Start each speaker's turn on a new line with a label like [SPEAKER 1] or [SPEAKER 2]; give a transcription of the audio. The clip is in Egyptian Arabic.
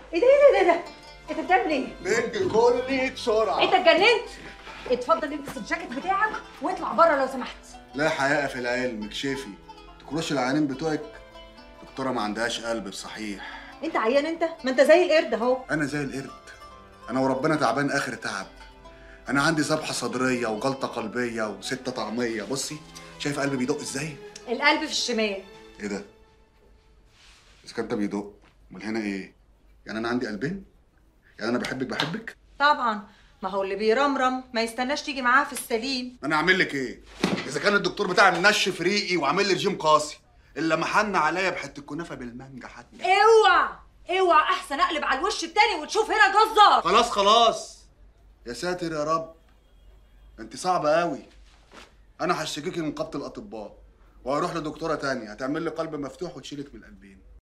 [SPEAKER 1] ايه ده ايه ده ايه ده انت بتعمل ايه
[SPEAKER 2] بنج كلي بسرعه
[SPEAKER 1] انت اتجننت اتفضل البس الجاكيت بتاعك واطلع بره لو سمحت
[SPEAKER 2] لا حقيقه في العلم اكشفي تكروش العيانين بتوعك دكتوره ما عندهاش قلب بصحيح
[SPEAKER 1] انت عيان انت ما انت زي القرد اهو
[SPEAKER 2] انا زي القرد انا وربنا تعبان اخر تعب انا عندي ذبحه صدريه وجلطه قلبيه وسته طعميه بصي شايف قلبي بيدق ازاي
[SPEAKER 1] القلب في الشمال
[SPEAKER 2] ايه ده اذا كان ده بيدق امال هنا ايه يعني انا عندي قلبين يعني انا بحبك بحبك
[SPEAKER 1] طبعا ما هو اللي بيرمرم ما يستناش تيجي معاه في السليم
[SPEAKER 2] انا اعمل لك ايه اذا كان الدكتور بتاعي منشف ريقي وعامل لي رجيم قاسي الا محن عليا بحته كنافه بالمانجا حتى
[SPEAKER 1] اوعى اوعى احسن اقلب على الوش التاني وتشوف هنا جزار
[SPEAKER 2] خلاص خلاص يا ساتر يا رب انت صعبه قوي انا هشتكيكي من نقابه الاطباء وهروح لدكتوره تانية هتعمل لي قلب مفتوح وتشيلك من القلبين